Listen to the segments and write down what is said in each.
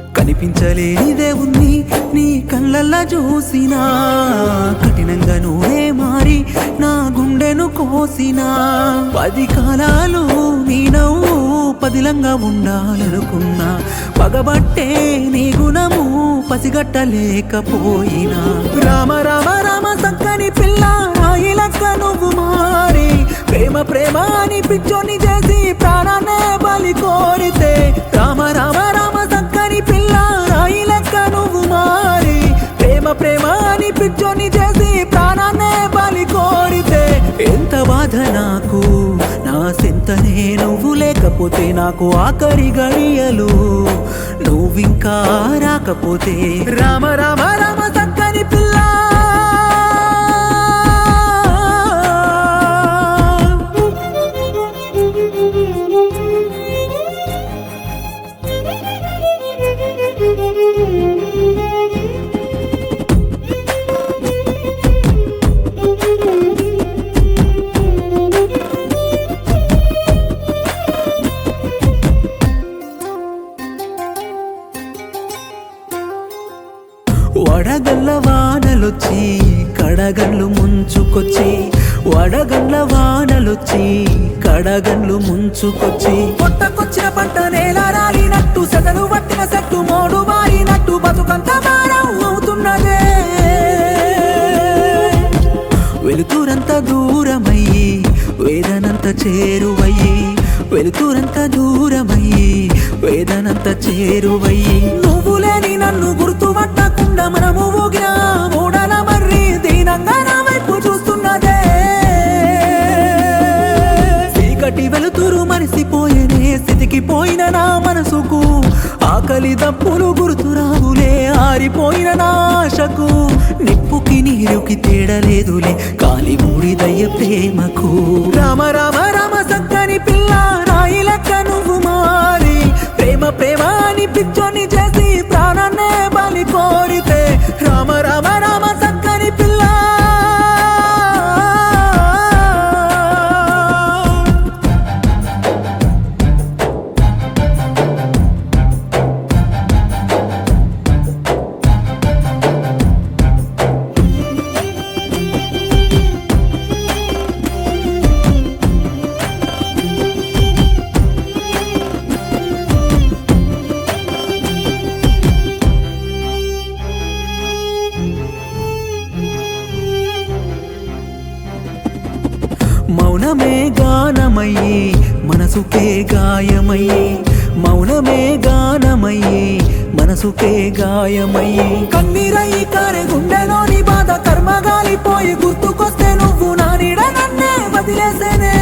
కనిపించలేని దేవుణ్ణి నీ కళ్ళల్లా చూసినా కఠినంగా నువ్వే మారి నా గుండెను కోసినా పది కాలాలు నీ నవ్వు పదిలంగా ఉండాలనుకున్నా పగబట్టే నీ గుణము పసిగట్టలేకపోయినా రామ రామ రామ సక్కని పిల్ల రాయిలక్క నువ్వు మారి ప్రేమ ప్రేమ అని పిచ్చోని చేసి ప్రాణాన్నే బలి కోరితే రామ రామ రామ సక్కని పిల్ల రాయిలక్క నువ్వు మారి ప్రేమ ప్రేమ అని పిచ్చోని చేసి ప్రాణాన్నే బలి కోరితే ఎంత బాధ నాకు నా సింతనే నువ్వు లేకపోతే నాకు ఆఖరి గడియలు నువ్వింకా రాకపోతే రామ రామ రామ సక్కని పిల్ల వడగళ్ళ వానలొచ్చి కడగళ్ళు ముంచుకొచ్చి వడగళ్ళ వానలొచ్చి కడగళ్ళు ముంచుకొచ్చి పొట్టకొచ్చిన పంట నేల రాలినట్టు సెగలు పట్టిన సెట్టు మోడు మారినట్టు బతుకంత భారం అవుతున్నదే వెలుతురంత దూరమయ్యి వేదనంత చేరువయ్యి వెలుతురంత దూరమయ్యి వేదనంత చేరువయ్యి నువ్వు లేని నన్ను గుర్తుపట్టకుండా మనము ఊగిన మూడల మర్రి దీనంగా నా వైపు చూస్తున్నదే చీకటి వెలుతురు మరిసిపోయేనే స్థితికి పోయిన నా మనసుకు ఆకలి దప్పులు గుర్తురావులే ఆరిపోయిన నా ఆశకు నిప్పుకి నీరుకి తేడలేదులే కాలి బూడిదయ్య ప్రేమకు రామ రామ రామ సక్కని పిల్ల రాయి లెక్క నువ్వు మారి ప్రేమ ప్రేమ అని పిచ్చోని చేసి ప్రాణాన్నే బలి కోరితే రామ రామ రామ సక్కని పిల్ల మౌనమే గానమయ్యి మనసుకే గాయమయ్యి మౌనమే గానమయ్యి మనసుకే గాయమయ్యి కన్నీరయ్యి కారే గుండెలోని బాధ కర్మగాలిపోయి గుర్తుకొస్తే నువ్వు నా నీడ నన్నే వదిలేసేనే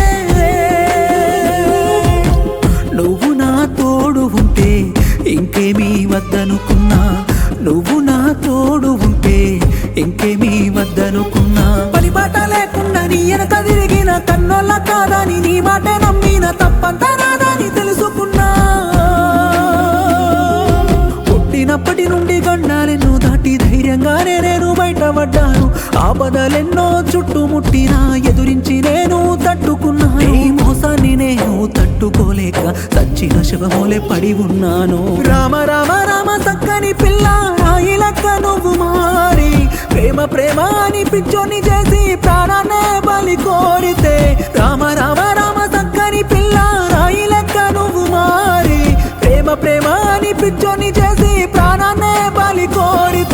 నువ్వు నా తోడు ఉంటే ఇంకేమీ వద్దనుకున్నా నువ్వు నా తోడు ఉంటే ఇంకేమీ వద్దనుకున్నా పని బాట లేకుండా నీ వెనక తిరిగిన కన్నోళ్ళ కాదని నీ మాటే నమ్మిన తప్పంతా రాదని తెలుసుకున్నా పుట్టినప్పటి నుండి గండాలెన్నో దాటి ధైర్యంగానే నేను బయటపడ్డాను ఆపదలెన్నో చుట్టుముట్టినా ఎదురించి నేను తట్టుకున్నా ఈ మోసాన్ని నేను తట్టుకోలేక సచ్చిన శవమోలే పడి ఉన్నాను రామ రామ రామ సక్కని పిల్ల రాయి లెక్క నువ్వు మారి ప్రేమ ప్రేమ అని పిచ్చోని చేసి ప్రాణాన్నే బలి కోరితే రామ రామ రామ సక్కని పిల్ల రాయి లెక్క నువ్వు మారి ప్రేమ ప్రేమ అని పిచ్చోని చేసి ప్రాణాన్నే బలి కోరితే